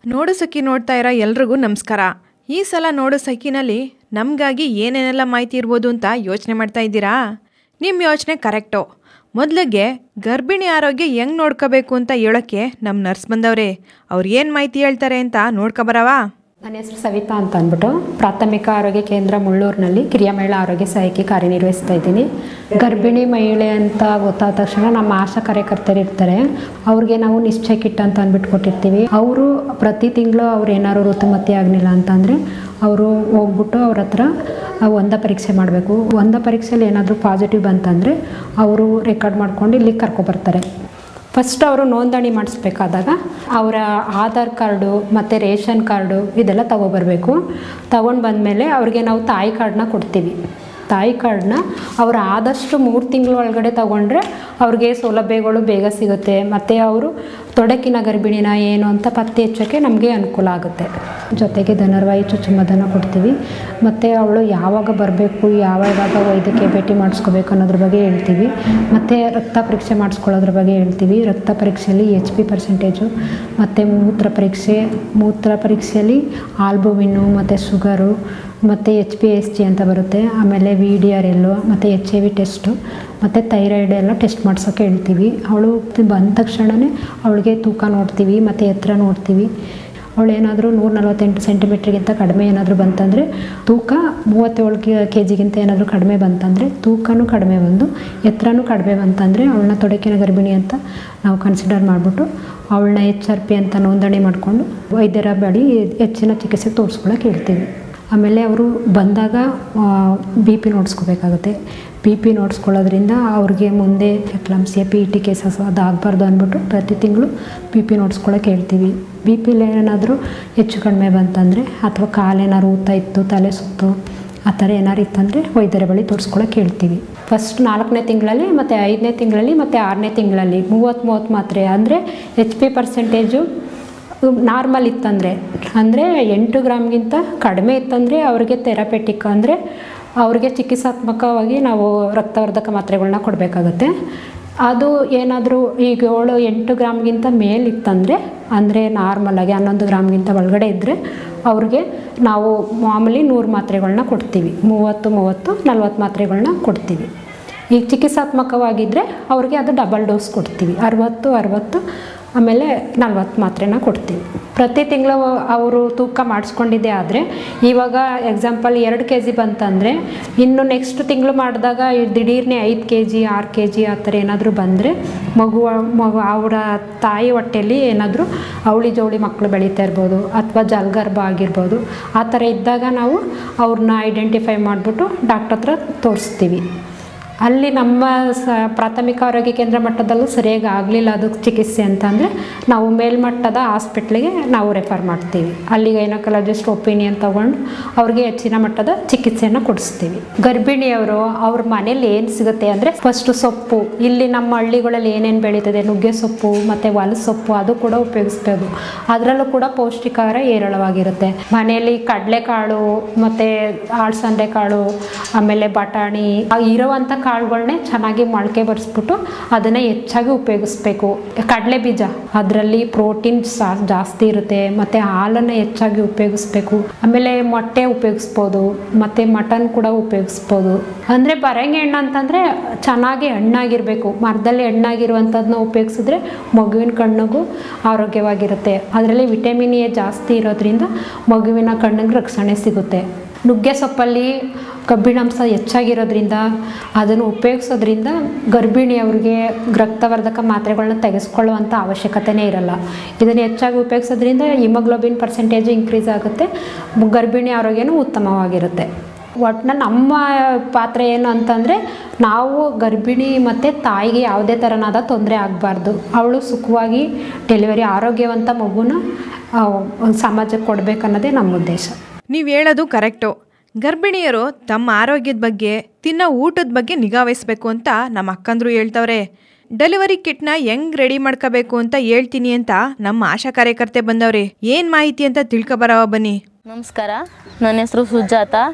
ನೋಡು ಸಖಿ ನೋಡ್ತಾ ಇರೋ ಎಲ್ರಿಗೂ ನಮಸ್ಕಾರ ಈ ಸಲ ನೋಡು ಸಖಿನಲ್ಲಿ ನಮಗಾಗಿ ಏನೇನೆಲ್ಲ ಮಾಹಿತಿ ಇರ್ಬೋದು ಅಂತ ಯೋಚನೆ ಮಾಡ್ತಾ ಇದ್ದೀರಾ ನಿಮ್ಮ ಯೋಚನೆ ಕರೆಕ್ಟು ಮೊದಲಿಗೆ ಗರ್ಭಿಣಿ ಆರೋಗ್ಯ ಹೆಂಗೆ ನೋಡ್ಕೋಬೇಕು ಅಂತ ಹೇಳೋಕ್ಕೆ ನಮ್ಮ ನರ್ಸ್ ಬಂದವ್ರೆ ಅವ್ರು ಏನು ಮಾಹಿತಿ ಹೇಳ್ತಾರೆ ಅಂತ ನೋಡ್ಕೊಬರವಾ ನನ್ನ ಹೆಸರು ಸವಿತಾ ಅಂತ ಅಂದ್ಬಿಟ್ಟು ಪ್ರಾಥಮಿಕ ಆರೋಗ್ಯ ಕೇಂದ್ರ ಮುಳ್ಳೂರಿನಲ್ಲಿ ಕಿರಿಯ ಮಹಿಳಾ ಆರೋಗ್ಯ ಸಹಾಯಕಿ ಕಾರ್ಯನಿರ್ವಹಿಸ್ತಾ ಇದ್ದೀನಿ ಗರ್ಭಿಣಿ ಮಹಿಳೆ ಅಂತ ಗೊತ್ತಾದ ತಕ್ಷಣ ನಮ್ಮ ಆಶಾ ಕಾರ್ಯಕರ್ತರು ಇರ್ತಾರೆ ಅವ್ರಿಗೆ ನಾವು ನಿಶ್ಚಯ ಕಿಟ್ ಅಂತ ಅಂದ್ಬಿಟ್ಟು ಕೊಟ್ಟಿರ್ತೀವಿ ಅವರು ಪ್ರತಿ ತಿಂಗಳು ಅವ್ರು ಏನಾದ್ರು ಋತುಮತಿ ಆಗಲಿಲ್ಲ ಅಂತಂದರೆ ಅವರು ಹೋಗ್ಬಿಟ್ಟು ಅವ್ರ ಹತ್ರ ಒಂದ ಪರೀಕ್ಷೆ ಮಾಡಬೇಕು ಒಂದ ಪರೀಕ್ಷೆಯಲ್ಲಿ ಏನಾದರೂ ಪಾಸಿಟಿವ್ ಬಂತಂದರೆ ಅವರು ರೆಕಾರ್ಡ್ ಮಾಡ್ಕೊಂಡು ಇಲ್ಲಿಗೆ ಕರ್ಕೊಬರ್ತಾರೆ ಫಸ್ಟ್ ಅವರು ನೋಂದಣಿ ಮಾಡಿಸ್ಬೇಕಾದಾಗ ಅವರ ಆಧಾರ್ ಕಾರ್ಡು ಮತ್ತು ರೇಷನ್ ಕಾರ್ಡು ಇದೆಲ್ಲ ತಗೊಬರ್ಬೇಕು ತಗೊಂಡು ಬಂದಮೇಲೆ ಅವ್ರಿಗೆ ನಾವು ತಾಯಿ ಕಾರ್ಡನ್ನ ಕೊಡ್ತೀವಿ ತಾಯಿ ಕಾರ್ಡನ್ನ ಅವರು ಆದಷ್ಟು ಮೂರು ತಿಂಗಳ ಒಳಗಡೆ ತಗೊಂಡ್ರೆ ಅವ್ರಿಗೆ ಸೌಲಭ್ಯಗಳು ಬೇಗ ಸಿಗುತ್ತೆ ಮತ್ತು ಅವರು ತೊಡಕಿನ ಗರ್ಭಿಣಿನ ಏನು ಅಂತ ಪತ್ತೆ ಹಚ್ಚೋಕ್ಕೆ ನಮಗೆ ಅನುಕೂಲ ಆಗುತ್ತೆ ಜೊತೆಗೆ ಧನರ್ವಾಯು ಚುಚ್ಚುಮದ್ದನ್ನು ಕೊಡ್ತೀವಿ ಮತ್ತು ಅವಳು ಯಾವಾಗ ಬರಬೇಕು ಯಾವಾಗ ವೈದ್ಯಕೀಯ ಭೇಟಿ ಮಾಡಿಸ್ಕೋಬೇಕು ಅನ್ನೋದ್ರ ಬಗ್ಗೆ ಹೇಳ್ತೀವಿ ಮತ್ತು ರಕ್ತ ಪರೀಕ್ಷೆ ಮಾಡಿಸ್ಕೊಳ್ಳೋದ್ರ ಬಗ್ಗೆ ಹೇಳ್ತೀವಿ ರಕ್ತ ಪರೀಕ್ಷೆಯಲ್ಲಿ ಎಚ್ ಪಿ ಪರ್ಸೆಂಟೇಜು ಮತ್ತು ಮೂತ್ರ ಪರೀಕ್ಷೆ ಮೂತ್ರ ಪರೀಕ್ಷೆಯಲ್ಲಿ ಆಲ್ಬುಮಿನ್ನು ಮತ್ತು ಶುಗರು ಮತ್ತು ಎಚ್ ಪಿ ಎಸ್ ಜಿ ಅಂತ ಬರುತ್ತೆ ಆಮೇಲೆ ವಿ ಡಿ ಆರ್ ಎಲ್ಲು ಮತ್ತು ಎಚ್ ಐ ವಿ ಟೆಸ್ಟು ಮತ್ತು ಥೈರಾಯ್ಡ್ ಎಲ್ಲ ಟೆಸ್ಟ್ ಮಾಡ್ಸೋಕ್ಕೆ ಹೇಳ್ತೀವಿ ಅವಳು ಬಂದ ತಕ್ಷಣವೇ ಅವಳಿಗೆ ತೂಕ ನೋಡ್ತೀವಿ ಮತ್ತು ಎತ್ತರ ನೋಡ್ತೀವಿ ಅವಳು ಏನಾದರೂ ನೂರ ನಲ್ವತ್ತೆಂಟು ಸೆಂಟಿಮೀಟ್ರಿಗಿಂತ ಕಡಿಮೆ ಏನಾದರೂ ಬಂತಂದರೆ ತೂಕ ಮೂವತ್ತೇಳು ಕೆ ಜಿಗಿಂತ ಏನಾದರೂ ಕಡಿಮೆ ಬಂತಂದರೆ ತೂಕನೂ ಕಡಿಮೆ ಬಂದು ಎತ್ತರನೂ ಕಡಿಮೆ ಬಂತಂದರೆ ಅವಳನ್ನ ತೊಡಕಿನ ಗರ್ಭಿಣಿ ಅಂತ ನಾವು ಕನ್ಸಿಡರ್ ಮಾಡಿಬಿಟ್ಟು ಅವಳನ್ನ ಎಚ್ ಆರ್ ಪಿ ಅಂತ ನೋಂದಣಿ ಮಾಡಿಕೊಂಡು ವೈದ್ಯರ ಬಳಿ ಹೆಚ್ಚಿನ ಚಿಕಿತ್ಸೆ ತೋರಿಸ್ಕೊಳಕ್ಕೆ ಹೇಳ್ತೀವಿ ಆಮೇಲೆ ಅವರು ಬಂದಾಗ ಬಿ ಪಿ ನೋಡಿಸ್ಕೋಬೇಕಾಗುತ್ತೆ ಬಿ ಪಿ ನೋಡಿಸ್ಕೊಳ್ಳೋದ್ರಿಂದ ಅವ್ರಿಗೆ ಮುಂದೆ eclampsia P E T cases ಅದು ಆಗಬಾರ್ದು ಅಂದ್ಬಿಟ್ಟು ಪ್ರತಿ ತಿಂಗಳು ಬಿ ಪಿ ನೋಡಿಸ್ಕೊಳ್ಳೋಕೆ ಹೇಳ್ತೀವಿ ಬಿ ಪಿಲಿ ಏನಾದರೂ ಹೆಚ್ಚು ಕಡಿಮೆ ಬಂತಂದರೆ ಅಥವಾ ಕಾಲೇನಾದ್ರು ಊತ ಇತ್ತು ತಲೆ ಸುತ್ತು ಆ ಥರ ಏನಾರು ಇತ್ತಂದರೆ ವೈದ್ಯರ ಬಳಿ ತೋರಿಸ್ಕೊಳ್ಳೋಕೆ ಹೇಳ್ತೀವಿ ಫಸ್ಟ್ ನಾಲ್ಕನೇ ತಿಂಗಳಲ್ಲಿ ಮತ್ತು ಐದನೇ ತಿಂಗಳಲ್ಲಿ ಮತ್ತು ಆರನೇ ತಿಂಗಳಲ್ಲಿ ಮೂವತ್ತು ಮೂವತ್ತು ಮಾತ್ರೆ ಅಂದರೆ ಎಚ್ ಪಿ ಪರ್ಸೆಂಟೇಜು ನಾರ್ಮಲ್ ಇತ್ತಂದರೆ ಅಂದರೆ ಎಂಟು ಗ್ರಾಮ್ಗಿಂತ ಕಡಿಮೆ ಇತ್ತಂದರೆ ಅವ್ರಿಗೆ ಥೆರಪೆಟಿಕ್ ಅಂದರೆ ಅವ್ರಿಗೆ ಚಿಕಿತ್ಸಾತ್ಮಕವಾಗಿ ನಾವು ರಕ್ತವರ್ಧಕ ಮಾತ್ರೆಗಳನ್ನ ಕೊಡಬೇಕಾಗತ್ತೆ ಅದು ಏನಾದರೂ ಈಗ ಏಳು ಎಂಟು ಗ್ರಾಮ್ಗಿಂತ ಮೇಲಿತ್ತಂದರೆ ಅಂದರೆ ನಾರ್ಮಲಾಗಿ ಹನ್ನೊಂದು ಗ್ರಾಮ್ಗಿಂತ ಒಳಗಡೆ ಇದ್ದರೆ ಅವ್ರಿಗೆ ನಾವು ಮಾಮೂಲಿ ನೂರು ಮಾತ್ರೆಗಳನ್ನ ಕೊಡ್ತೀವಿ ಮೂವತ್ತು ಮೂವತ್ತು ನಲ್ವತ್ತು ಮಾತ್ರೆಗಳನ್ನ ಕೊಡ್ತೀವಿ ಈಗ ಚಿಕಿತ್ಸಾತ್ಮಕವಾಗಿದ್ದರೆ ಅವ್ರಿಗೆ ಅದು ಡಬಲ್ ಡೋಸ್ ಕೊಡ್ತೀವಿ ಅರುವತ್ತು ಅರುವತ್ತು ಆಮೇಲೆ ನಲ್ವತ್ತು ಮಾತ್ರೆನ ಕೊಡ್ತೀವಿ ಪ್ರತಿ ತಿಂಗಳು ಅವರು ತೂಕ ಮಾಡಿಸ್ಕೊಂಡಿದ್ದೇ ಆದರೆ ಇವಾಗ ಎಕ್ಸಾಂಪಲ್ ಎರಡು ಕೆ ಜಿ ಬಂತಂದರೆ ಇನ್ನು ನೆಕ್ಸ್ಟ್ ತಿಂಗಳು ಮಾಡಿದಾಗ ದಿಢೀರ್ನೆ ಐದು ಕೆ ಜಿ ಆರು ಕೆ ಜಿ ಆ ಥರ ಏನಾದರೂ ಬಂದರೆ ಮಗು ಮಗು ಅವರ ತಾಯಿ ಹೊಟ್ಟೆಯಲ್ಲಿ ಏನಾದರೂ ಅವಳಿ ಜವಳಿ ಮಕ್ಕಳು ಬೆಳೀತಾ ಇರ್ಬೋದು ಅಥವಾ ಜಲ್ಗರ್ಭ ಆಗಿರ್ಬೋದು ಆ ಥರ ಇದ್ದಾಗ ನಾವು ಅವ್ರನ್ನ ಐಡೆಂಟಿಫೈ ಮಾಡಿಬಿಟ್ಟು ಡಾಕ್ಟ್ರ್ ಹತ್ರ ತೋರಿಸ್ತೀವಿ ಅಲ್ಲಿ ನಮ್ಮ ಸ ಪ್ರಾಥಮಿಕ ಆರೋಗ್ಯ ಕೇಂದ್ರ ಮಟ್ಟದಲ್ಲೂ ಸರಿಯಾಗಿ ಆಗಲಿಲ್ಲ ಅದಕ್ಕೆ ಚಿಕಿತ್ಸೆ ಅಂತಂದರೆ ನಾವು ಮೇಲ್ಮಟ್ಟದ ಹಾಸ್ಪಿಟ್ಲಿಗೆ ನಾವು ರೆಫರ್ ಮಾಡ್ತೀವಿ ಅಲ್ಲಿ ಗೈನಕಾಲಜಿಸ್ಟ್ ಒಪಿನಿಯನ್ ತೊಗೊಂಡು ಅವ್ರಿಗೆ ಹೆಚ್ಚಿನ ಮಟ್ಟದ ಚಿಕಿತ್ಸೆಯನ್ನು ಕೊಡಿಸ್ತೀವಿ ಗರ್ಭಿಣಿಯವರು ಅವ್ರ ಮನೇಲಿ ಏನು ಸಿಗುತ್ತೆ ಅಂದರೆ ಫಸ್ಟು ಸೊಪ್ಪು ಇಲ್ಲಿ ನಮ್ಮ ಹಳ್ಳಿಗಳಲ್ಲಿ ಏನೇನು ಬೆಳೀತದೆ ನುಗ್ಗೆ ಸೊಪ್ಪು ಮತ್ತು ಹೊಲ ಸೊಪ್ಪು ಅದು ಕೂಡ ಉಪಯೋಗಿಸ್ಬೋದು ಅದರಲ್ಲೂ ಕೂಡ ಪೌಷ್ಟಿಕಾಹಾರ ಹೇರಳವಾಗಿರುತ್ತೆ ಮನೆಯಲ್ಲಿ ಕಡಲೆಕಾಳು ಮತ್ತು ಆಳ್ಸಂದೆ ಕಾಳು ಆಮೇಲೆ ಬಟಾಣಿ ಇರೋವಂಥ ಕಾಳುಗಳನ್ನೇ ಚೆನ್ನಾಗಿ ಮೊಳಕೆ ಬರೆಸ್ಬಿಟ್ಟು ಅದನ್ನು ಹೆಚ್ಚಾಗಿ ಉಪಯೋಗಿಸ್ಬೇಕು ಕಡಲೆ ಬೀಜ ಅದರಲ್ಲಿ ಪ್ರೋಟೀನ್ ಜಾಸ್ತಿ ಇರುತ್ತೆ ಮತ್ತು ಹಾಲನ್ನು ಹೆಚ್ಚಾಗಿ ಉಪಯೋಗಿಸ್ಬೇಕು ಆಮೇಲೆ ಮೊಟ್ಟೆ ಉಪಯೋಗಿಸ್ಬೋದು ಮತ್ತು ಮಟನ್ ಕೂಡ ಉಪಯೋಗಿಸ್ಬೋದು ಅಂದರೆ ಬರಂಗಿ ಹಣ್ಣು ಅಂತಂದರೆ ಚೆನ್ನಾಗಿ ಹಣ್ಣಾಗಿರಬೇಕು ಮರದಲ್ಲಿ ಹಣ್ಣಾಗಿರುವಂಥದ್ದನ್ನ ಉಪಯೋಗಿಸಿದ್ರೆ ಮಗುವಿನ ಕಣ್ಣಿಗೂ ಆರೋಗ್ಯವಾಗಿರುತ್ತೆ ಅದರಲ್ಲಿ ವಿಟಮಿನ್ ಎ ಜಾಸ್ತಿ ಇರೋದ್ರಿಂದ ಮಗುವಿನ ಕಣ್ಣಿಗೆ ರಕ್ಷಣೆ ಸಿಗುತ್ತೆ ನುಗ್ಗೆ ಸೊಪ್ಪಲ್ಲಿ ಕಬ್ಬಿಣಾಂಶ ಹೆಚ್ಚಾಗಿರೋದ್ರಿಂದ ಅದನ್ನು ಉಪಯೋಗಿಸೋದ್ರಿಂದ ಗರ್ಭಿಣಿಯವ್ರಿಗೆ ರಕ್ತವರ್ಧಕ ಮಾತ್ರೆಗಳನ್ನ ತೆಗೆಸ್ಕೊಳ್ಳುವಂಥ ಅವಶ್ಯಕತೆನೇ ಇರಲ್ಲ ಇದನ್ನು ಹೆಚ್ಚಾಗಿ ಉಪಯೋಗಿಸೋದ್ರಿಂದ ಹಿಮೋಗ್ಲೋಬಿನ್ ಪರ್ಸೆಂಟೇಜ್ ಇನ್ಕ್ರೀಸ್ ಆಗುತ್ತೆ ಗರ್ಭಿಣಿ ಆರೋಗ್ಯನೂ ಉತ್ತಮವಾಗಿರುತ್ತೆ ಒಟ್ಟಿನಲ್ಲಿ ನಮ್ಮ ಪಾತ್ರ ಏನು ಅಂತಂದರೆ ನಾವು ಗರ್ಭಿಣಿ ಮತ್ತು ತಾಯಿಗೆ ಯಾವುದೇ ಥರನಾದ ತೊಂದರೆ ಆಗಬಾರ್ದು ಅವಳು ಸುಖವಾಗಿ ಡೆಲಿವರಿ ಆರೋಗ್ಯವಂತ ಮಗುನ ಸಮಾಜಕ್ಕೆ ಕೊಡಬೇಕನ್ನೋದೇ ನಮ್ಮ ಉದ್ದೇಶ ನೀವು ಹೇಳೋದು ಕರೆಕ್ಟು ಗರ್ಭಿಣಿಯರು ತಮ್ಮ ಆರೋಗ್ಯದ ಬಗ್ಗೆ ತಿನ್ನೋ ಊಟದ ಬಗ್ಗೆ ನಿಗಾ ವಹಿಸ್ಬೇಕು ಅಂತ ನಮ್ಮ ಅಕ್ಕಂದ್ರು ಹೇಳ್ತವ್ರೆ ಡೆಲಿವರಿ ಕಿಟ್ನ ಹೆಂಗ್ ರೆಡಿ ಮಾಡ್ಕೋಬೇಕು ಅಂತ ಹೇಳ್ತೀನಿ ಅಂತ ನಮ್ಮ ಆಶಾ ಕಾರ್ಯಕರ್ತೆ ಬಂದವ್ರೆ ಏನು ಮಾಹಿತಿ ಅಂತ ತಿಳ್ಕೊಬರವ ಬನ್ನಿ ನಮಸ್ಕಾರ ನನ್ನ ಹೆಸರು ಸುಜಾತ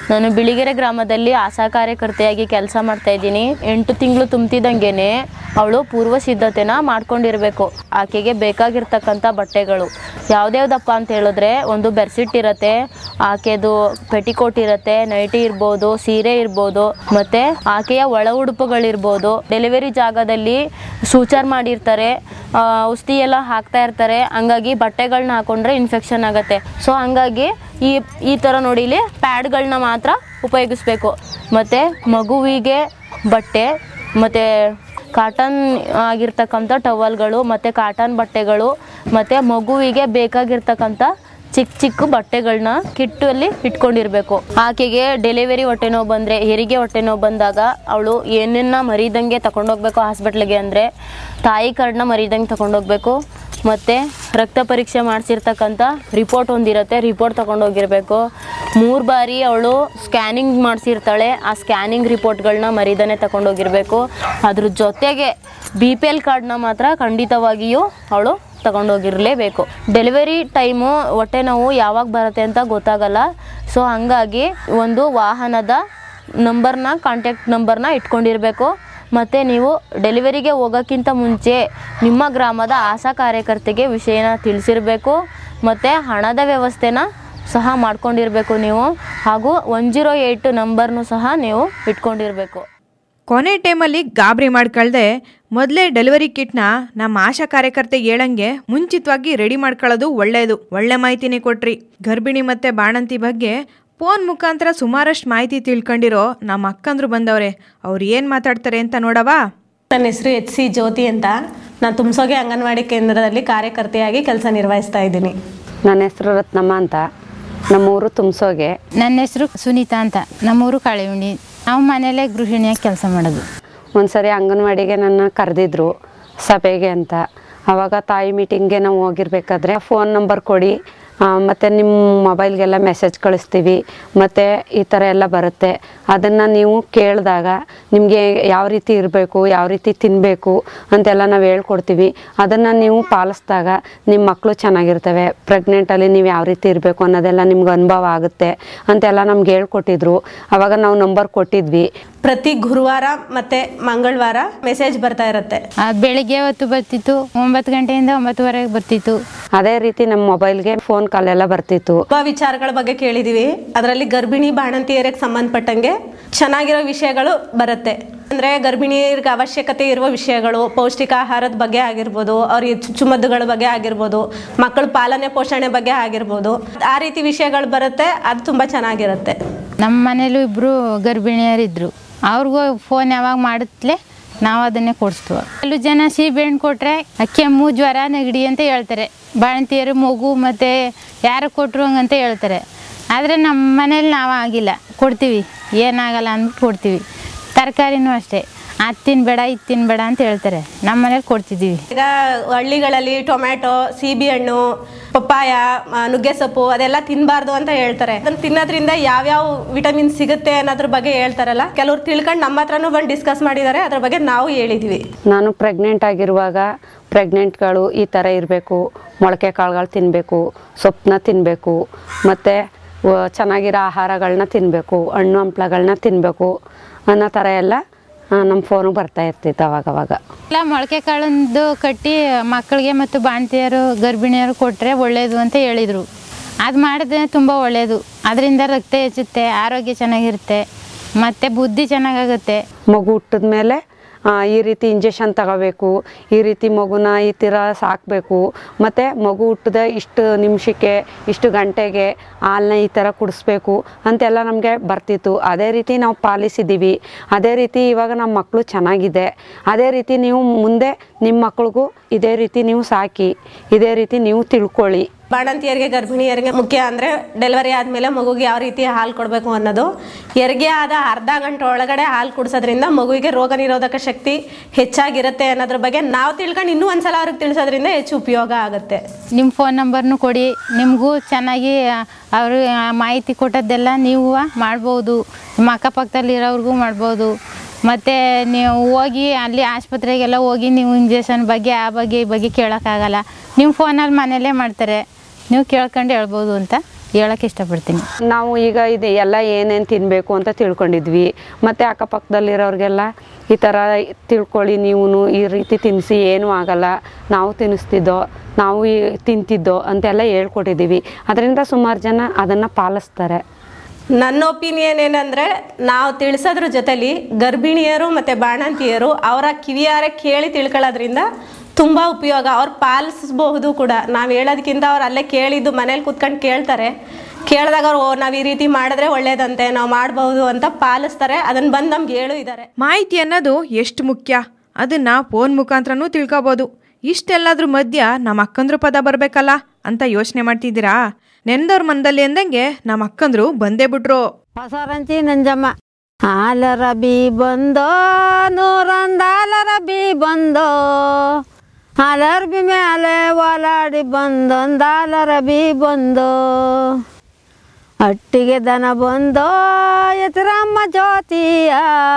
ನಾನು ಬಿಳಿಗೆರೆ ಗ್ರಾಮದಲ್ಲಿ ಆಶಾ ಕಾರ್ಯಕರ್ತೆಯಾಗಿ ಕೆಲಸ ಮಾಡ್ತಾ ಇದ್ದೀನಿ ಎಂಟು ತಿಂಗಳು ತುಂಬ್ತಿದ್ದಂಗೆನೆ ಅವಳು ಪೂರ್ವ ಸಿದ್ಧತೆನ ಮಾಡ್ಕೊಂಡಿರ್ಬೇಕು ಆಕೆಗೆ ಬೇಕಾಗಿರ್ತಕ್ಕಂಥ ಬಟ್ಟೆಗಳು ಯಾವ್ದ್ಯಾವ್ದಪ್ಪ ಅಂತ ಹೇಳಿದ್ರೆ ಒಂದು ಬೆರ್ಸಿಟ್ ಇರತ್ತೆ ಆಕೆದು ಪೆಟಿಕೋಟ್ ಇರತ್ತೆ ನೈಟಿ ಇರ್ಬೋದು ಸೀರೆ ಇರ್ಬೋದು ಮತ್ತೆ ಆಕೆಯ ಒಳ ಉಡುಪುಗಳಿರ್ಬೋದು ಡೆಲಿವರಿ ಜಾಗದಲ್ಲಿ ಸೂಚರ್ ಮಾಡಿರ್ತಾರೆ ಆ, ಔಷಧಿ ಎಲ್ಲ ಹಾಕ್ತಾ ಇರ್ತಾರೆ ಹಂಗಾಗಿ ಬಟ್ಟೆಗಳನ್ನ ಹಾಕೊಂಡ್ರೆ ಇನ್ಫೆಕ್ಷನ್ ಆಗುತ್ತೆ ಸೊ ಹಂಗಾಗಿ ಈ ಈ ಥರ ನೋಡಿ ಇಲ್ಲಿ ಪ್ಯಾಡ್ಗಳನ್ನ ಮಾತ್ರ ಉಪಯೋಗಿಸ್ಬೇಕು ಮತ್ತು ಮಗುವಿಗೆ ಬಟ್ಟೆ ಮತ್ತು ಕಾಟನ್ ಆಗಿರ್ತಕ್ಕಂಥ ಟವಲ್ಗಳು ಮತ್ತು ಕಾಟನ್ ಬಟ್ಟೆಗಳು ಮತ್ತು ಮಗುವಿಗೆ ಬೇಕಾಗಿರ್ತಕ್ಕಂಥ ಚಿಕ್ಕ ಚಿಕ್ಕ ಬಟ್ಟೆಗಳನ್ನ ಕಿಟ್ಟಲ್ಲಿ ಇಟ್ಕೊಂಡಿರ್ಬೇಕು ಆಕೆಗೆ ಡೆಲಿವರಿ ಹೊಟ್ಟೆ ನೋವು ಬಂದರೆ ಹೆರಿಗೆ ಹೊಟ್ಟೆ ನೋವು ಬಂದಾಗ ಅವಳು ಏನನ್ನ ಮರಿದಂಗೆ ತಗೊಂಡೋಗ್ಬೇಕು ಹಾಸ್ಪಿಟ್ಲಿಗೆ ಅಂದರೆ ತಾಯಿ ಕಾರ್ಡ್ನ ಮರಿದಂಗೆ ತಗೊಂಡೋಗ್ಬೇಕು ಮತ್ತು ರಕ್ತ ಪರೀಕ್ಷೆ ಮಾಡಿಸಿರ್ತಕ್ಕಂಥ ರಿಪೋರ್ಟ್ ಒಂದಿರುತ್ತೆ ರಿಪೋರ್ಟ್ ತಗೊಂಡೋಗಿರ್ಬೇಕು ಮೂರು ಬಾರಿ ಅವಳು ಸ್ಕ್ಯಾನಿಂಗ್ ಮಾಡಿಸಿರ್ತಾಳೆ ಆ ಸ್ಕ್ಯಾನಿಂಗ್ ರಿಪೋರ್ಟ್ಗಳನ್ನ ಮರಿದನೆ ತಗೊಂಡೋಗಿರ್ಬೇಕು ಅದ್ರ ಜೊತೆಗೆ ಬಿ ಪಿ ಎಲ್ ಕಾರ್ಡ್ನ ಮಾತ್ರ ಖಂಡಿತವಾಗಿಯೂ ಅವಳು ತಗೊಂಡೋಗಿರಲೇಬೇಕು ಡೆಲಿವರಿ ಟೈಮು ಹೊಟ್ಟೆ ನೋವು ಯಾವಾಗ ಬರುತ್ತೆ ಅಂತ ಗೊತ್ತಾಗಲ್ಲ ಸೊ ಹಂಗಾಗಿ ಒಂದು ವಾಹನದ ನಂಬರ್ನ ಕಾಂಟ್ಯಾಕ್ಟ್ ನಂಬರ್ನ ಇಟ್ಕೊಂಡಿರಬೇಕು ಮತ್ತು ನೀವು ಡೆಲಿವರಿಗೆ ಹೋಗೋಕ್ಕಿಂತ ಮುಂಚೆ ನಿಮ್ಮ ಗ್ರಾಮದ ಆಶಾ ಕಾರ್ಯಕರ್ತೆಗೆ ವಿಷಯನ ತಿಳಿಸಿರಬೇಕು ಮತ್ತು ಹಣದ ವ್ಯವಸ್ಥೆನ ಸಹ ಮಾಡ್ಕೊಂಡಿರಬೇಕು ನೀವು ಹಾಗೂ ಒನ್ ಜೀರೋ ಏಯ್ಟ್ ನಂಬರ್ನು ಸಹ ನೀವು ಇಟ್ಕೊಂಡಿರಬೇಕು ಕೊನೆ ಟೈಮಲ್ಲಿ ಗಾಬರಿ ಮಾಡ್ಕೊಳ್ದೆ ಮೊದಲೇ ಡೆಲಿವರಿ ಕಿಟ್ನ ನಮ್ಮ ಆಶಾ ಕಾರ್ಯಕರ್ತೆ ಹೇಳಂಗೆ ಮುಂಚಿತವಾಗಿ ರೆಡಿ ಮಾಡ್ಕೊಳ್ಳೋದು ಒಳ್ಳೆಯದು ಒಳ್ಳೆ ಮಾಹಿತಿನೇ ಕೊಟ್ರಿ ಗರ್ಭಿಣಿ ಮತ್ತು ಬಾಣಂತಿ ಬಗ್ಗೆ ಫೋನ್ ಮುಖಾಂತರ ಸುಮಾರಷ್ಟು ಮಾಹಿತಿ ತಿಳ್ಕೊಂಡಿರೋ ನಮ್ಮ ಅಕ್ಕಂದ್ರು ಬಂದವ್ರೆ ಅವ್ರು ಏನು ಮಾತಾಡ್ತಾರೆ ಅಂತ ನೋಡವಾ ನನ್ನ ಹೆಸರು ಎಚ್ ಸಿ ಜ್ಯೋತಿ ಅಂತ ನಾನು ತುಮಸೋಗೆ ಅಂಗನವಾಡಿ ಕೇಂದ್ರದಲ್ಲಿ ಕಾರ್ಯಕರ್ತೆಯಾಗಿ ಕೆಲಸ ನಿರ್ವಹಿಸ್ತಾ ಇದ್ದೀನಿ ನನ್ನ ಹೆಸರು ರತ್ನಮ್ಮ ಅಂತ ನಮ್ಮೂರು ತುಮಸೋಗೆ ನನ್ನ ಹೆಸರು ಸುನೀತಾ ಅಂತ ನಮ್ಮೂರು ಕಾಳಿಹುಂಡಿ ನಾವು ಮನೆಯಲ್ಲೇ ಗೃಹಿಣಿಯಾಗಿ ಕೆಲಸ ಮಾಡೋದು ಒಂದ್ಸರಿ ಅಂಗನವಾಡಿಗೆ ನನ್ನ ಕರೆದಿದ್ರು ಸಭೆಗೆ ಅಂತ ಆವಾಗ ತಾಯಿ ಮೀಟಿಂಗ್ಗೆ ನಾವು ಹೋಗಿರ್ಬೇಕಾದ್ರೆ ಫೋನ್ ನಂಬರ್ ಕೊಡಿ ಆ, ಮತ್ತು ನಿಮ್ಮ ಮೊಬೈಲ್ಗೆಲ್ಲ ಮೆಸೇಜ್ ಕಳಿಸ್ತೀವಿ ಮತ್ತು ಈ ಥರ ಎಲ್ಲ ಬರುತ್ತೆ ಅದನ್ನು ನೀವು ಕೇಳಿದಾಗ ನಿಮಗೆ ಯಾವ ರೀತಿ ಇರಬೇಕು ಯಾವ ರೀತಿ ತಿನ್ನಬೇಕು ಅಂತೆಲ್ಲ ನಾವು ಹೇಳ್ಕೊಡ್ತೀವಿ ಅದನ್ನು ನೀವು ಪಾಲಿಸಿದಾಗ ನಿಮ್ಮ ಮಕ್ಕಳು ಚೆನ್ನಾಗಿರ್ತವೆ ಪ್ರೆಗ್ನೆಂಟಲ್ಲಿ ನೀವು ಯಾವ ರೀತಿ ಇರಬೇಕು ಅನ್ನೋದೆಲ್ಲ ನಿಮ್ಗೆ ಅನುಭವ ಆಗುತ್ತೆ ಅಂತೆಲ್ಲ ನಮ್ಗೆ ಹೇಳ್ಕೊಟ್ಟಿದ್ರು ಆವಾಗ ನಾವು ನಂಬರ್ ಕೊಟ್ಟಿದ್ವಿ ಪ್ರತಿ ಗುರುವಾರ ಮತ್ತು ಮಂಗಳವಾರ ಮೆಸೇಜ್ ಬರ್ತಾ ಇರುತ್ತೆ ಆ, ಬೆಳಿಗ್ಗೆ ಹೊತ್ತು ಬರ್ತಿತ್ತು ಒಂಬತ್ತು ಗಂಟೆಯಿಂದ ಒಂಬತ್ತುವರೆಗೆ ಬರ್ತಿತ್ತು ಅದೇ ರೀತಿ ನಮ್ಮ ಮೊಬೈಲ್ಗೆ ಫೋನ್ ಕಾಲ್ ಎಲ್ಲ ಬರ್ತಿತ್ತು ತುಂಬ ವಿಚಾರಗಳ ಬಗ್ಗೆ ಕೇಳಿದೀವಿ ಅದರಲ್ಲಿ ಗರ್ಭಿಣಿ ಬಾಣಂತಿಯರಿಗೆ ಸಂಬಂಧಪಟ್ಟಂಗೆ ಚೆನ್ನಾಗಿರೋ ವಿಷಯಗಳು ಬರುತ್ತೆ ಅಂದರೆ ಗರ್ಭಿಣಿಯರಿಗೆ ಅವಶ್ಯಕತೆ ಇರುವ ವಿಷಯಗಳು ಪೌಷ್ಟಿಕ ಆಹಾರದ ಬಗ್ಗೆ ಆಗಿರ್ಬೋದು ಅವ್ರಿಗೆ ಚುಚ್ಚುಮದ್ದುಗಳ ಬಗ್ಗೆ ಆಗಿರ್ಬೋದು ಮಕ್ಕಳ ಪಾಲನೆ ಪೋಷಣೆ ಬಗ್ಗೆ ಆಗಿರ್ಬೋದು ಆ ರೀತಿ ವಿಷಯಗಳು ಬರುತ್ತೆ ಅದು ತುಂಬ ಚೆನ್ನಾಗಿರುತ್ತೆ ನಮ್ಮ ಮನೇಲೂ ಇಬ್ಬರು ಗರ್ಭಿಣಿಯರಿದ್ದರು ಅವ್ರಿಗೂ ಫೋನ್ ಯಾವಾಗ ಮಾಡುತ್ತಲೇ ನಾವು ಅದನ್ನೇ ಕೊಡಿಸ್ತೀವಿ ಕೆಲವು ಜನ ಸೀಬೆಹಣ್ಣು ಕೊಟ್ಟರೆ ಕೆಮ್ಮು ಜ್ವರ ನೆಗಡಿ ಅಂತ ಹೇಳ್ತಾರೆ ಬಾಣಂತಿಯರು ಮಗು ಮತ್ತು ಯಾರು ಕೊಟ್ಟರು ಹಂಗಂತ ಹೇಳ್ತಾರೆ ಆದರೆ ನಮ್ಮ ಮನೇಲಿ ನಾವು ಆಗಿಲ್ಲ ಕೊಡ್ತೀವಿ ಏನಾಗಲ್ಲ ಅಂದ್ಬಿಟ್ಟು ಕೊಡ್ತೀವಿ ತರಕಾರಿನೂ ಅಷ್ಟೇ ಅದು ತಿನ್ಬೇಡ ಇದು ತಿನ್ಬೇಡ ಅಂತ ಹೇಳ್ತಾರೆ ನಮ್ಮ ಮನೇಲಿ ಕೊಡ್ತಿದ್ದೀವಿ ಈಗ ಹಳ್ಳಿಗಳಲ್ಲಿ ಟೊಮ್ಯಾಟೊ ಸೀಬಿ ಹಣ್ಣು ಪಪ್ಪಾಯ ಆ, ನುಗ್ಗೆ ಸೊಪ್ಪು ಅದೆಲ್ಲ ತಿನ್ನಬಾರ್ದು ಅಂತ ಹೇಳ್ತಾರೆ ಅದನ್ನ ತಿನ್ನೋದ್ರಿಂದ ಯಾವ್ಯಾವ ವಿಟಮಿನ್ ಸಿಗುತ್ತೆ ಅನ್ನೋದ್ರ ಬಗ್ಗೆ ಹೇಳ್ತಾರಲ್ಲ ಕೆಲವ್ರು ತಿಳ್ಕೊಂಡು ನಮ್ಮ ಹತ್ರನೂ ಬಂದು ಡಿಸ್ಕಸ್ ಮಾಡಿದ್ದಾರೆ ಅದ್ರ ಬಗ್ಗೆ ನಾವು ಹೇಳಿದ್ವಿ ನಾನು ಪ್ರೆಗ್ನೆಂಟ್ ಆಗಿರುವಾಗ ಪ್ರೆಗ್ನೆಂಟ್ಗಳು ಈ ಥರ ಇರಬೇಕು ಮೊಳಕೆ ಕಾಳುಗಳು ತಿನ್ನಬೇಕು ಸೊಪ್ಪನ್ನ ತಿನ್ನಬೇಕು ಮತ್ತು ಚೆನ್ನಾಗಿರೋ ಆಹಾರಗಳನ್ನ ತಿನ್ನಬೇಕು ಹಣ್ಣು ಹಂಪ್ಲಗಳನ್ನ ತಿನ್ನಬೇಕು ಅನ್ನೋ ಥರ ಎಲ್ಲ ನಮ್ಮ ಫೋನಿಗೆ ಬರ್ತಾ ಇರ್ತಿತ್ತು ಅವಾಗವಾಗ ಎಲ್ಲ ಮೊಳಕೆ ಕಾಳಂದು ಕಟ್ಟಿ ಮಕ್ಕಳಿಗೆ ಮತ್ತು ಬಾಣತಿಯರು ಗರ್ಭಿಣಿಯರು ಕೊಟ್ಟರೆ ಒಳ್ಳೆಯದು ಅಂತ ಹೇಳಿದರು ಅದು ಮಾಡಿದ್ರೆ ತುಂಬ ಒಳ್ಳೆಯದು ಅದರಿಂದ ರಕ್ತ ಹೆಚ್ಚುತ್ತೆ ಆರೋಗ್ಯ ಚೆನ್ನಾಗಿರುತ್ತೆ ಮತ್ತು ಬುದ್ಧಿ ಚೆನ್ನಾಗಾಗುತ್ತೆ ಮಗು ಹುಟ್ಟಿದ ಮೇಲೆ ಈ ರೀತಿ ಇಂಜೆಕ್ಷನ್ ತಗೋಬೇಕು ಈ ರೀತಿ ಮಗುನ ಈ ಥರ ಸಾಕಬೇಕು ಮತ್ತು ಮಗು ಹುಟ್ಟಿದ ಇಷ್ಟು ನಿಮಿಷಕ್ಕೆ ಇಷ್ಟು ಗಂಟೆಗೆ ಹಾಲನ್ನ ಈ ಥರ ಕುಡಿಸ್ಬೇಕು ಅಂತೆಲ್ಲ ನಮಗೆ ಬರ್ತಿತ್ತು ಅದೇ ರೀತಿ ನಾವು ಪಾಲಿಸಿದ್ದೀವಿ ಅದೇ ರೀತಿ ಇವಾಗ ನಮ್ಮ ಮಕ್ಕಳು ಚೆನ್ನಾಗಿದೆ ಅದೇ ರೀತಿ ನೀವು ಮುಂದೆ ನಿಮ್ಮ ಮಕ್ಳಿಗೂ ಇದೇ ರೀತಿ ನೀವು ಸಾಕಿ ಇದೇ ರೀತಿ ನೀವು ತಿಳ್ಕೊಳ್ಳಿ ಬಾಣಂತಿಯರಿಗೆ ಗರ್ಭಿಣಿಯರಿಗೆ ಮುಖ್ಯ ಅಂದರೆ ಡೆಲಿವರಿ ಆದಮೇಲೆ ಮಗುಗೆ ಯಾವ ರೀತಿ ಹಾಲು ಕೊಡಬೇಕು ಅನ್ನೋದು ಹೆರಿಗೆ ಆದ ಅರ್ಧ ಗಂಟೆ ಒಳಗಡೆ ಹಾಲು ಕುಡಿಸೋದ್ರಿಂದ ಮಗುವಿಗೆ ರೋಗ ನಿರೋಧಕ ಶಕ್ತಿ ಹೆಚ್ಚಾಗಿರುತ್ತೆ ಅನ್ನೋದ್ರ ಬಗ್ಗೆ ನಾವು ತಿಳ್ಕೊಂಡು ಇನ್ನೂ ಒಂದ್ಸಲ ಅವ್ರಿಗೆ ತಿಳಿಸೋದ್ರಿಂದ ಹೆಚ್ಚು ಉಪಯೋಗ ಆಗುತ್ತೆ ನಿಮ್ಮ ಫೋನ್ ನಂಬರ್ನು ಕೊಡಿ ನಿಮಗೂ ಚೆನ್ನಾಗಿ ಅವರು ಮಾಹಿತಿ ಕೊಟ್ಟದ್ದೆಲ್ಲ ನೀವು ಮಾಡ್ಬೋದು ನಿಮ್ಮ ಅಕ್ಕಪಕ್ಕದಲ್ಲಿ ಇರೋರ್ಗೂ ಮಾಡ್ಬೋದು ಮತ್ತು ನೀವು ಹೋಗಿ ಅಲ್ಲಿ ಆಸ್ಪತ್ರೆಗೆಲ್ಲ ಹೋಗಿ ನೀವು ಇಂಜೆಕ್ಷನ್ ಬಗ್ಗೆ ಆ ಬಗ್ಗೆ ಈ ಬಗ್ಗೆ ಕೇಳೋಕ್ಕಾಗಲ್ಲ ನಿಮ್ಮ ಫೋನಲ್ಲಿ ಮನೇಲೇ ಮಾಡ್ತಾರೆ ನೀವು ಕೇಳ್ಕೊಂಡು ಹೇಳ್ಬೋದು ಅಂತ ಹೇಳೋಕ್ಕೆ ಇಷ್ಟಪಡ್ತೀನಿ ನಾವು ಈಗ ಇದು ಎಲ್ಲ ಏನೇನು ತಿನ್ನಬೇಕು ಅಂತ ತಿಳ್ಕೊಂಡಿದ್ವಿ ಮತ್ತು ಅಕ್ಕಪಕ್ಕದಲ್ಲಿರೋರಿಗೆಲ್ಲ ಈ ಥರ ತಿಳ್ಕೊಳ್ಳಿ ನೀವು ಈ ರೀತಿ ತಿನ್ನಿಸಿ ಏನೂ ಆಗಲ್ಲ ನಾವು ತಿನ್ನಿಸ್ತಿದ್ದೋ ನಾವು ಈ ತಿಂತಿದ್ದೋ ಅಂತೆಲ್ಲ ಹೇಳ್ಕೊಟ್ಟಿದ್ದೀವಿ ಅದರಿಂದ ಸುಮಾರು ಜನ ಅದನ್ನು ಪಾಲಿಸ್ತಾರೆ ನನ್ನ ಒಪಿನಿಯನ್ ಏನಂದರೆ ನಾವು ತಿಳಿಸೋದ್ರ ಜೊತೆಲಿ ಗರ್ಭಿಣಿಯರು ಮತ್ತು ಬಾಣಂತಿಯರು ಅವರ ಕಿವಿಯಾರೆ ಕೇಳಿ ತಿಳ್ಕೊಳ್ಳೋದ್ರಿಂದ ತುಂಬ ಉಪಯೋಗ ಅವ್ರು ಪಾಲಿಸಬಹುದು ಕೂಡ ನಾವು ಹೇಳೋದಕ್ಕಿಂತ ಅವ್ರು ಅಲ್ಲೇ ಕೇಳಿದ್ದು ಮನೇಲಿ ಕೂತ್ಕೊಂಡು ಕೇಳ್ತಾರೆ ಕೇಳಿದಾಗ ಅವ್ರು ಓ ನಾವು ಈ ರೀತಿ ಮಾಡಿದ್ರೆ ಒಳ್ಳೇದಂತೆ ನಾವು ಮಾಡಬಹುದು ಅಂತ ಪಾಲಿಸ್ತಾರೆ ಅದನ್ನು ಬಂದು ನಮ್ಗೆ ಹೇಳು ಇದ್ದಾರೆ ಮಾಹಿತಿ ಅನ್ನೋದು ಎಷ್ಟು ಮುಖ್ಯ ಅದನ್ನು ಫೋನ್ ಮುಖಾಂತರನೂ ತಿಳ್ಕೊಬೋದು ಇಷ್ಟೆಲ್ಲದ್ರ ಮಧ್ಯ ನಮ್ಮ ಅಕ್ಕಂದ್ರು ಪದ ಬರಬೇಕಲ್ಲ ಅಂತ ಯೋಚನೆ ಮಾಡ್ತಿದ್ದೀರಾ ನೆಂದವ್ರ ಮಂದಲ್ಲಿ ಅಂದಂಗೆ ನಮ್ಮ ಅಕ್ಕಂದ್ರು ಬಂದೇ ಬಿಟ್ರು ಹೊಸರಂಚಿ ನಂಜಮ್ಮ ಹಾಲರ ಬಿ ಬಂದೋ ನೂರೊಂದಾಲರ ಬಿ ಬಂದೋ ಹಾಲರ್ ಬಿ ಮೇಲೆ ಓಲಾಡಿ ಬಂದೊಂದಾಲರ ಬಿ ಬಂದೋ ಅಟ್ಟಿಗೆ ದನ ಬಂದೋ ಎತ್ತರಮ್ಮ ಜ್ಯೋತಿಯ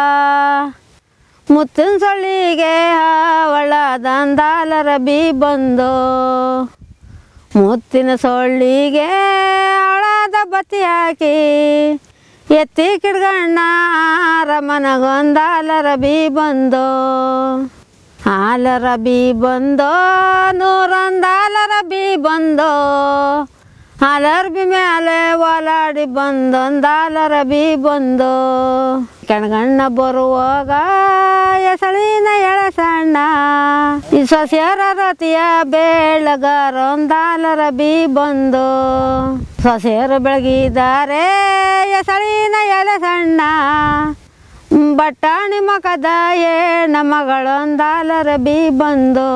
ಮುತ್ತಿನ ಸೊಳ್ಳಿಗೆ ಹಾವಳ ದಂದಾಲರ ಬಿ ಬಂದೋ ಮುತ್ತಿನ ಸೊಳ್ಳಿಗೆ ಹಳದ ಬತ್ತಿ ಹಾಕಿ ಎತ್ತಿ ಕಿಡ್ಗಣ್ಣ ರಮನಗೊಂದಾಲರ ಬಿ ಬಂದೋ ಹಾಲರ ಬಿ ಬಂದೋ ನೂರೊಂದಾಲರ ಬಿ ಬಂದೋ ಹಾಲರ್ ಬಿ ಮೇಲೆ ಓಲಾಡಿ ಬಂದೊಂದಾಲರ ಬಿ ಬಂದೋ ಕೆಣಗಣ್ಣ ಬರುವಾಗ ಎಸಳಿನ ಎಳಸಣ್ಣ ಈ ಸೊಸೆಯರ ರತಿಯ ಬೆಳಗಾರೊಂದಾಲರ ಬಿ ಬಂದು ಸೊಸೆಯರು ಬೆಳಗಿದ್ದಾರೆ ಎಸಳಿನ ಎಳಸಣ್ಣ ಬಟ್ಟಾಣಿ ಮಕದ ಏಣ ಮಗಳೊಂದಾಲರ ಬಿ ಬಂದು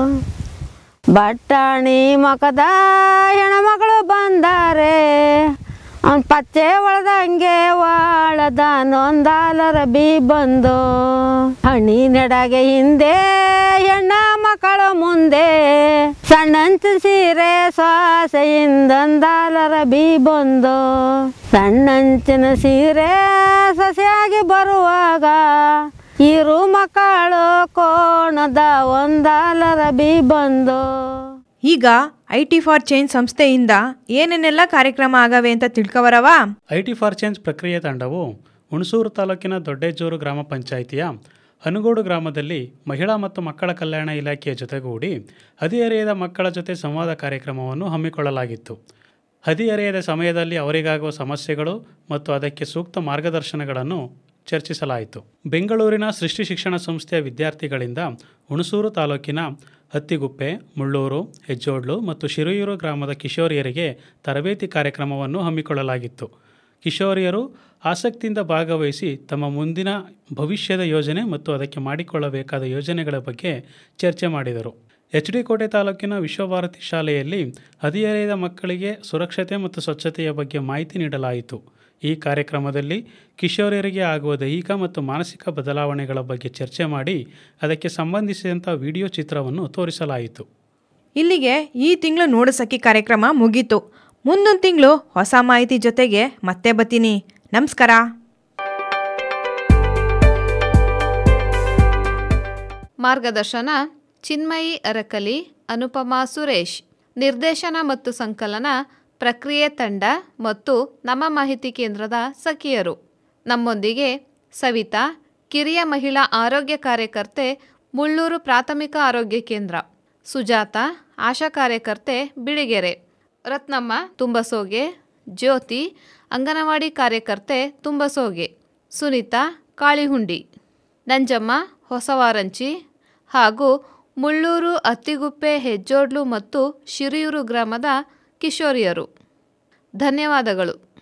ಬಟ್ಟಾಣಿ ಮಕದ ಹೆಣ್ಮಗಳು ಬಂದಾರೆ ಅವ್ನ ಪಚ್ಚೆ ಒಳದಂಗೆ ವಾಳದ ನೊಂದಾಲರ ಬಿ ಬಂದು ಹಣ್ಣಿ ನೆಡಗೆ ಹಿಂದೆ ಹೆಣ್ಣ ಮಕ್ಕಳು ಮುಂದೆ ಸಣ್ಣಂಚ ಸೀರೆ ಶ್ವಾಸೆಯಿಂದೊಂದಾಲರ ಬಿ ಬಂದು ಸಣ್ಣಂಚಿನ ಸೀರೆ ಸೊಸೆಯಾಗಿ ಬರುವಾಗ ಇರು ಮಕ್ಕಳು ಕೋಣದ ಒಂದಾಲರ ಬಿ ಬಂದು ಈಗ ಐ ಟಿ ಫಾರ್ ಚೇಂಜ್ ಸಂಸ್ಥೆಯಿಂದ ಏನೇನೆಲ್ಲ ಕಾರ್ಯಕ್ರಮ ಆಗವೆ ಅಂತ ತಿಳ್ಕೊಬರವಾ ಐ ಟಿ ಫಾರ್ ಚೇಂಜ್ ಪ್ರಕ್ರಿಯೆ ತಂಡವು ಹುಣಸೂರು ತಾಲೂಕಿನ ದೊಡ್ಡೇಜೂರು ಗ್ರಾಮ ಪಂಚಾಯಿತಿಯ ಅನುಗೋಡು ಗ್ರಾಮದಲ್ಲಿ ಮಹಿಳಾ ಮತ್ತು ಮಕ್ಕಳ ಕಲ್ಯಾಣ ಇಲಾಖೆಯ ಜೊತೆಗೂಡಿ ಹದಿಹರೆಯದ ಮಕ್ಕಳ ಜೊತೆ ಸಂವಾದ ಕಾರ್ಯಕ್ರಮವನ್ನು ಹಮ್ಮಿಕೊಳ್ಳಲಾಗಿತ್ತು ಹದಿಹರೆಯದ ಸಮಯದಲ್ಲಿ ಅವರಿಗಾಗುವ ಸಮಸ್ಯೆಗಳು ಮತ್ತು ಅದಕ್ಕೆ ಸೂಕ್ತ ಮಾರ್ಗದರ್ಶನಗಳನ್ನು ಚರ್ಚಿಸಲಾಯಿತು ಬೆಂಗಳೂರಿನ ಸೃಷ್ಟಿ ಶಿಕ್ಷಣ ಸಂಸ್ಥೆಯ ವಿದ್ಯಾರ್ಥಿಗಳಿಂದ ಹುಣಸೂರು ತಾಲೂಕಿನ ಹತ್ತಿಗುಪ್ಪೆ ಮುಳ್ಳೂರು ಹೆಜ್ಜೋಡ್ಲು ಮತ್ತು ಶಿರಿಯೂರು ಗ್ರಾಮದ ಕಿಶೋರಿಯರಿಗೆ ತರಬೇತಿ ಕಾರ್ಯಕ್ರಮವನ್ನು ಹಮ್ಮಿಕೊಳ್ಳಲಾಗಿತ್ತು ಕಿಶೋರಿಯರು ಆಸಕ್ತಿಯಿಂದ ಭಾಗವಹಿಸಿ ತಮ್ಮ ಮುಂದಿನ ಭವಿಷ್ಯದ ಯೋಜನೆ ಮತ್ತು ಅದಕ್ಕೆ ಮಾಡಿಕೊಳ್ಳಬೇಕಾದ ಯೋಜನೆಗಳ ಬಗ್ಗೆ ಚರ್ಚೆ ಮಾಡಿದರು ಎಚ್ ಡಿ ಕೋಟೆ ತಾಲೂಕಿನ ವಿಶ್ವಭಾರತಿ ಶಾಲೆಯಲ್ಲಿ ಹದಿಹರೆಯದ ಮಕ್ಕಳಿಗೆ ಸುರಕ್ಷತೆ ಮತ್ತು ಸ್ವಚ್ಛತೆಯ ಬಗ್ಗೆ ಮಾಹಿತಿ ನೀಡಲಾಯಿತು ಈ ಕಾರ್ಯಕ್ರಮದಲ್ಲಿ ಕಿಶೋರಿಯರಿಗೆ ಆಗುವ ದೈಹಿಕ ಮತ್ತು ಮಾನಸಿಕ ಬದಲಾವಣೆಗಳ ಬಗ್ಗೆ ಚರ್ಚೆ ಮಾಡಿ ಅದಕ್ಕೆ ಸಂಬಂಧಿಸಿದಂಥ ವಿಡಿಯೋ ಚಿತ್ರವನ್ನು ತೋರಿಸಲಾಯಿತು ಇಲ್ಲಿಗೆ ಈ ತಿಂಗಳು ನೋಡು ಸಖಿ ಕಾರ್ಯಕ್ರಮ ಮುಗೀತು ಮುಂದೊಂದು ತಿಂಗಳು ಹೊಸ ಮಾಹಿತಿ ಜೊತೆಗೆ ಮತ್ತೆ ಬರ್ತೀನಿ ನಮಸ್ಕಾರ ಮಾರ್ಗದರ್ಶನ ಚಿನ್ಮಯಿ ಅರಕಲಿ ಅನುಪಮಾ ಸುರೇಶ್ ನಿರ್ದೇಶನ ಮತ್ತು ಸಂಕಲನ ಪ್ರಕ್ರಿಯೆ ತಂಡ ಮತ್ತು ನಮ್ಮ ಮಾಹಿತಿ ಕೇಂದ್ರದ ಸಖಿಯರು ನಮ್ಮೊಂದಿಗೆ ಸವಿತಾ ಕಿರಿಯ ಮಹಿಳಾ ಆರೋಗ್ಯ ಕಾರ್ಯಕರ್ತೆ ಮುಳ್ಳೂರು ಪ್ರಾಥಮಿಕ ಆರೋಗ್ಯ ಕೇಂದ್ರ ಸುಜಾತ ಆಶಾ ಕಾರ್ಯಕರ್ತೆ ಬಿಳಿಗೆರೆ ರತ್ನಮ್ಮ ತುಂಬಸೋಗೆ ಜ್ಯೋತಿ ಅಂಗನವಾಡಿ ಕಾರ್ಯಕರ್ತೆ ತುಂಬಸೋಗೆ ಸುನೀತಾ ಕಾಳಿಹುಂಡಿ ನಂಜಮ್ಮ ಹೊಸವಾರಂಚಿ ಹಾಗೂ ಮುಳ್ಳೂರು ಅತ್ತಿಗುಪ್ಪೆ ಹೆಜ್ಜೋಡ್ಲು ಮತ್ತು ಶಿರಿಯೂರು ಗ್ರಾಮದ ಕಿಶೋರಿಯರು ಧನ್ಯವಾದಗಳು